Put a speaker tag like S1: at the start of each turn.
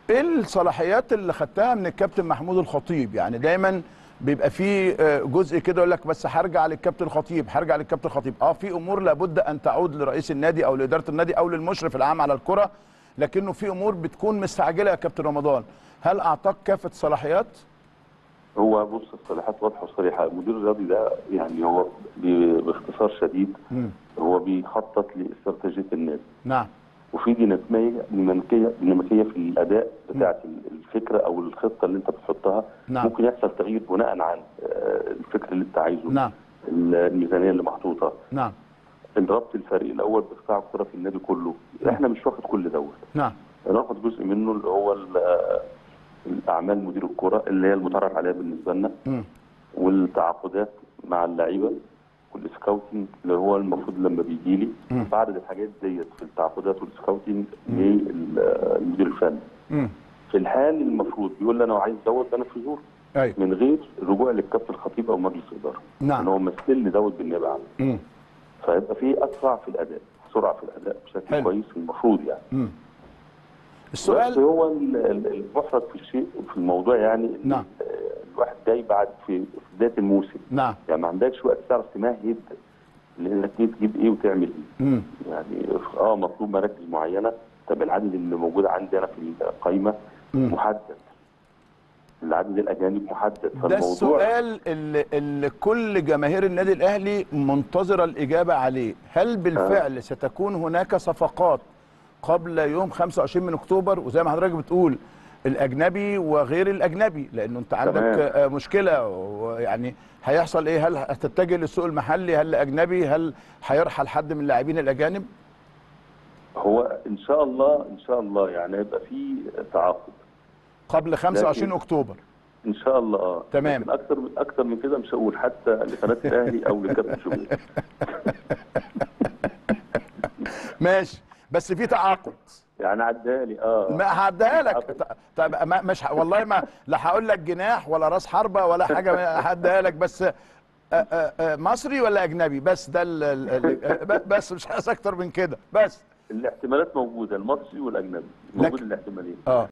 S1: ايه الصلاحيات اللي خدتها من الكابتن محمود الخطيب يعني دايما بيبقى في آه، جزء كده يقول لك بس هرجع للكابتن الخطيب هرجع للكابتن الخطيب اه في امور لابد ان تعود لرئيس النادي او لاداره النادي او للمشرف العام على الكره لكنه في امور بتكون مستعجله يا كابتن رمضان هل اعطاك كافه الصلاحيات
S2: هو بص الصلاحات واضحه وصريحه المدير الرياضي ده يعني هو ب- باختصار شديد هو بيخطط لاستراتيجيه النادي
S1: نعم
S2: وفي ديناميكيه ديناميكيه ديناميكيه في الاداء بتاعه الفكره او الخطه اللي انت بتحطها
S1: نعم.
S2: ممكن يحصل تغيير بناء عن آه، الفكر اللي انت عايزه
S1: نعم.
S2: الميزانيه اللي محطوطه
S1: نعم
S2: ربط الفريق الاول بقطاع الكره في النادي كله احنا مش واخد كل دوت
S1: نعم
S2: انا واخد جزء منه اللي هو ال- آه، الاعمال مدير الكره اللي هي المتعارف عليها بالنسبه لنا
S1: مم.
S2: والتعاقدات مع اللعيبه والسكاوتنج اللي هو المفروض لما بيجي لي
S1: مم.
S2: بعرض الحاجات ديت في التعاقدات والسكاوتنج للمدير الفني
S1: مم.
S2: في الحال المفروض بيقول لي انا عايز دوت انا في ظهور
S1: ايوه
S2: من غير رجوع للكابتن الخطيب او مجلس الاداره
S1: نعم.
S2: ان هو مثل لي دوت بالنيابه عنه
S1: مم.
S2: فيبقى في اسرع في الاداء سرعه في الاداء بشكل
S1: حلو.
S2: كويس المفروض يعني
S1: مم.
S2: بس
S1: السؤال
S2: هو ال- ال- المحرج في الشيء في الموضوع يعني إن
S1: نعم.
S2: الواحد جاي بعد في في بدايه الموسم
S1: نعم
S2: يعني ما عندكش وقت تعرف تمهد لانك ايه تجيب ايه وتعمل ايه
S1: مم.
S2: يعني اه مطلوب مراكز معينه طب العدد اللي موجود عندي انا في القائمه
S1: مم.
S2: محدد العدد الاجانب محدد
S1: ده
S2: فالموضوع
S1: السؤال اللي, اللي كل جماهير النادي الاهلي منتظره الاجابه عليه هل بالفعل ستكون هناك صفقات قبل يوم 25 من اكتوبر وزي ما حضرتك بتقول الاجنبي وغير الاجنبي لانه انت عندك
S2: تمام.
S1: آه، مشكله ويعني هيحصل ايه هل هتتجه للسوق المحلي هل اجنبي هل هيرحل حد من اللاعبين الاجانب
S2: هو ان شاء الله ان شاء الله يعني هيبقى في تعاقد
S1: قبل 25
S2: لكن-
S1: اكتوبر
S2: ان شاء الله اه
S1: تمام.
S2: لكن اكتر من اكتر من كده مش هقول حتى لقناه الاهلي او لكابتن شوبير
S1: ماشي بس في تعاقد
S2: يعني عدها لي اه
S1: ما هعديها لك ط- طب ما مش ه- والله ما لا هقول لك جناح ولا راس حربه ولا حاجه هعديها لك بس آه، آه، آه، مصري ولا اجنبي بس ده ال- ال- ال- ب- بس مش عايز اكتر من كده بس
S2: الاحتمالات موجوده المصري والاجنبي موجود
S1: لكن-
S2: الاحتمالين
S1: اه